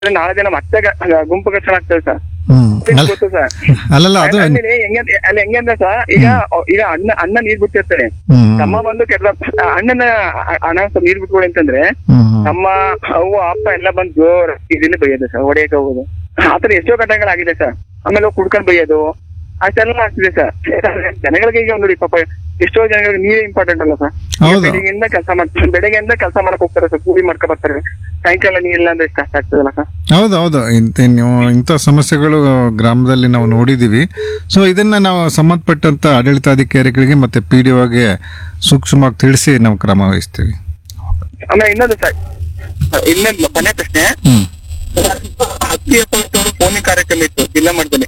ನಾಳೆ ದಿನ ಮತ್ತೆ ಗ- ಗುಂಪು ಘರ್ಷಣೆ ಆಗ್ತದೆ ಸರ್ ಹ್ಮ್ ಅಲ್ಲ ಗೊತ್ತು ಸರ್ ಅಲ್ಲಲ್ಲ ಅದು ಅಲ್ಲಿ ಹೆಂಗೆ ಅಲ್ಲಿ ಹೆಂಗೆ ಅಂದ್ರೆ ಸರ್ ಈಗ ಈಗ ಅಣ್ಣ ಅಣ್ಣ ನೀರ್ ಬಿಟ್ಟಿರ್ತಾನೆ ಹ್ಮ್ ತಮ್ಮ ಬಂದು ಕೆಟ್ಟ ಅಣ್ಣನ ಅ- ಅಣ್ಣ ಸ್ವಲ್ಪ ನೀರ್ ಬಿಟ್ಕೊಳ್ಳಿ ಅಂತಂದ್ರೆ ಹ್ಮ್ ಹ್ಮ್. ನಮ್ಮ ಅವ್ವ ಅಪ್ಪ ಎಲ್ಲ ಬಂದು ಜೋರ್ ಇದನ್ನ ಬೈಯೋದು ಸರ್ ಹೊಡೆಯಕ್ಕೆ ಹೋಗೋದು ಆತರ ಎಷ್ಟೋ ಘಟನೆಗಳಾಗಿದೆ ಸರ್ ಆಮೇಲೆ ಹೋಗಿ ಕುಡ್ಕೊಂಡ್ ಬೈಯೋದು ಅಷ್ಟೆಲ್ಲ ಆಗ್ತಿದೆ ಸರ್ ಜನಗಳಿಗೆ ಈಗ ನೋಡಿ ಪಾಪ ಎಷ್ಟೋ ಜನಗಳಿಗೆ ನೀರೇ ಇಂಪಾರ್ಟೆಂಟ್ ಅಲ್ಲ ಸರ್ ಹೌದು. ಬೆಳಿಗ್ಗೆಯಿಂದ ಕೆಲಸ ಮಾಡ್ತಾರೆ ಬೆಳಗ್ಗೆಯಿಂದ ಕೆಲಸ ಮಾಡಕ್ ಹೋಗ್ತಾರೆ ಸರ್ ಕೂಲಿ ಮಾಡ್ಕೊ ಬರ್ತಾರೆ ಸಾಯಂಕಾಲ ನೀರಿಲ್ಲ ಅಂದ್ರೆ ಎಷ್ಟು ಕಷ್ಟ ಆಗ್ತದಲ್ಲ ಸರ್ ಹೌದು ಹೌದು ಇಂಥ ನೀವು ಇಂಥ ಸಮಸ್ಯೆಗಳು ಗ್ರಾಮದಲ್ಲಿ ನಾವು ನೋಡಿದ್ದೀವಿ ಸೊ ಇದನ್ನ ನಾವು ಸಂಬಂಧಪಟ್ಟಂತ ಆಡಳಿತಾಧಿಕಾರಿಗಳಿಗೆ ಮತ್ತೆ ಪಿ ಡಿ ಒಗೆ ಸೂಕ್ಷ್ಮವಾಗಿ ತಿಳಿಸಿ ನಾವು ಕ್ರಮ ವಹಿಸ್ತೀವಿ ಆಮೇಲೆ ಇನ್ನೊಂದು ಸರ್ ಇನ್ನೊಂದು ಕೊನೆ ಪ್ರಶ್ನೆ ಹ್ಮ್ ಹತ್ತಿ ಎಪ್ಪತ್ತವರು ಫೋನಿಂಗ್ ಕಾರ್ಯಕ್ರಮ ಇತ್ತು ಜಿಲ್ಲಾ ಮಟ್ಟದಲ್ಲಿ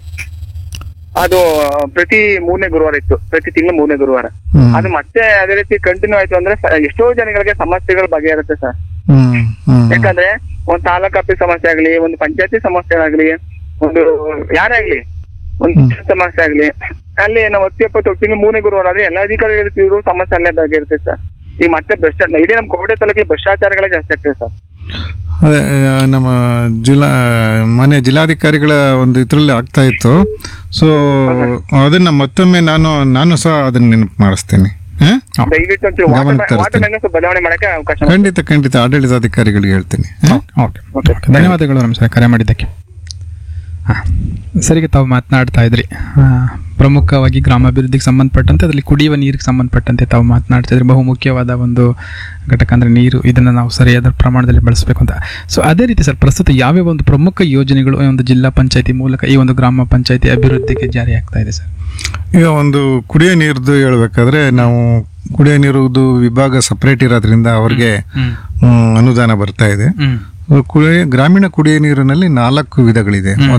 ಅದು ಪ್ರತಿ ಮೂರನೇ ಗುರುವಾರ ಇತ್ತು ಪ್ರತಿ ತಿಂಗಳು ಮೂರನೇ ಗುರುವಾರ ಹ್ಮ್ ಅದು ಮತ್ತೆ ಅದೇ ರೀತಿ ಕಂಟಿನ್ಯೂ ಆಯ್ತು ಅಂದ್ರೆ ಸ- ಎಷ್ಟೋ ಜನಗಳಿಗೆ ಸಮಸ್ಯೆಗಳು ಬಗೆಹರುತ್ತೆ ಸರ್ ಹ್ಮ್ ಹ್ಮ್ ಯಾಕಂದ್ರೆ ಒಂದ್ ತಾಲೂಕ್ ಆಫೀಸ್ ಸಮಸ್ಯೆ ಆಗ್ಲಿ ಒಂದು ಪಂಚಾಯತಿ ಸಮಸ್ಯೆ ಆಗ್ಲಿ ಒಂದು ಯಾರೇ ಆಗ್ಲಿ ಒಂದು ಸಮಸ್ಯೆ ಆಗ್ಲಿ ಅಲ್ಲಿ ನಾವು ಹತ್ತು ಎಪ್ಪತ್ತು ತಿಂಗಳು ಮೂರನೇ ಗುರುವಾರ ಆದ್ರೆ ಎಲ್ಲ ಅಧಿಕಾರಿಗಳು ಸಮಸ್ಯೆ ಅಲ್ಲೇ ಬಗೆಹರುತ್ತೆ ಸರ್ ಈಗ ಮತ್ತೆ ಭ್ರಷ್ಟಾಚಾರ ಇಡೀ ನಮ್ಮ ಕೋಟೆ ತಾಲೂಕಿಗೆ ಭ್ರಷ್ಟಾಚಾರಗಳೇ ಜಾಸ್ತಿ ಆಗ್ತದೆ ಸರ್ ಅದೇ ಆ, ನಮ್ಮ ಜಿಲ್ಲಾ ಮನೆ ಜಿಲ್ಲಾಧಿಕಾರಿಗಳ ಒಂದು ಇದರಲ್ಲಿ ಆಗ್ತಾ ಇತ್ತು ಸೊ ಅದನ್ನ ಮತ್ತೊಮ್ಮೆ ನಾನು ನಾನು ಸಹ ಅದನ್ನ ನೆನಪು ಮಾಡಿಸ್ತೀನಿ ಹ? ದಯವಿಟ್ಟು ಒಂಚೂರು ಗಮನಕ್ಕೆ ವಾಟರ್ ತರಿಸ್ತೀನಿ. ವಾಟರ್ ಸ್ವಲ್ಪ ಬದಲಾವಣೆ ಮಾಡಕ್ಕೆ ಅವಕಾಶ ಮಾಡಿ. ಖಂಡಿತ ಖಂಡಿತ ಆಡಳಿತಾಧಿಕಾರಿಗಳಿಗೆ ಹೇಳ್ತೀನಿ ಹ? ಓಕೆ ಧನ್ಯವಾದಗಳು ನಮಸ್ಕಾರ ಕರೆ ಮಾಡಿದ್ದಕ್ಕೆ ಹಾಂ ಸರಿಗೆ ತಾವು ಮಾತನಾಡ್ತಾ ಇದ್ರಿ ಆ, ಪ್ರಮುಖವಾಗಿ ಗ್ರಾಮಾಭಿವೃದ್ಧಿಗೆ ಸಂಬಂಧಪಟ್ಟಂತೆ ಅದರಲ್ಲಿ ಕುಡಿಯುವ ನೀರಿಗೆ ಸಂಬಂಧಪಟ್ಟಂತೆ ತಾವು ಮಾತನಾಡ್ತಾ ಇದ್ರಿ ಬಹು ಮುಖ್ಯವಾದ ಒಂದು ಘಟಕ ಅಂದರೆ ನೀರು ಇದನ್ನು ನಾವು ಸರಿಯಾದ ಪ್ರಮಾಣದಲ್ಲಿ ಬಳಸಬೇಕು ಅಂತ ಸೊ ಅದೇ ರೀತಿ ಸರ್ ಪ್ರಸ್ತುತ ಯಾವ್ಯಾವ ಒಂದು ಪ್ರಮುಖ ಯೋಜನೆಗಳು ಈ ಒಂದು ಜಿಲ್ಲಾ ಪಂಚಾಯತಿ ಮೂಲಕ ಈ ಒಂದು ಗ್ರಾಮ ಪಂಚಾಯತಿ ಅಭಿವೃದ್ಧಿಗೆ ಜಾರಿ ಆಗ್ತಾ ಇದೆ ಸರ್ ಈಗ ಒಂದು ಕುಡಿಯೋ ನೀರ್ದು ಹೇಳ್ಬೇಕಾದ್ರೆ ನಾವು ಕುಡಿಯೋ ನೀರುದು ವಿಭಾಗ ಸಪರೇಟ್ ಇರೋದ್ರಿಂದ ಅವ್ರಿಗೆ ಹ್ಮ್, ಅನುದಾನ ಬರ್ತಾ ಇದೆ ಹ್ಮ್ ಕುಡಿಯ ಗ್ರಾಮೀಣ ಕುಡಿಯೋ ನೀರಿನಲ್ಲಿ ನಾಲ್ಕು ವಿಧಗಳಿದೆ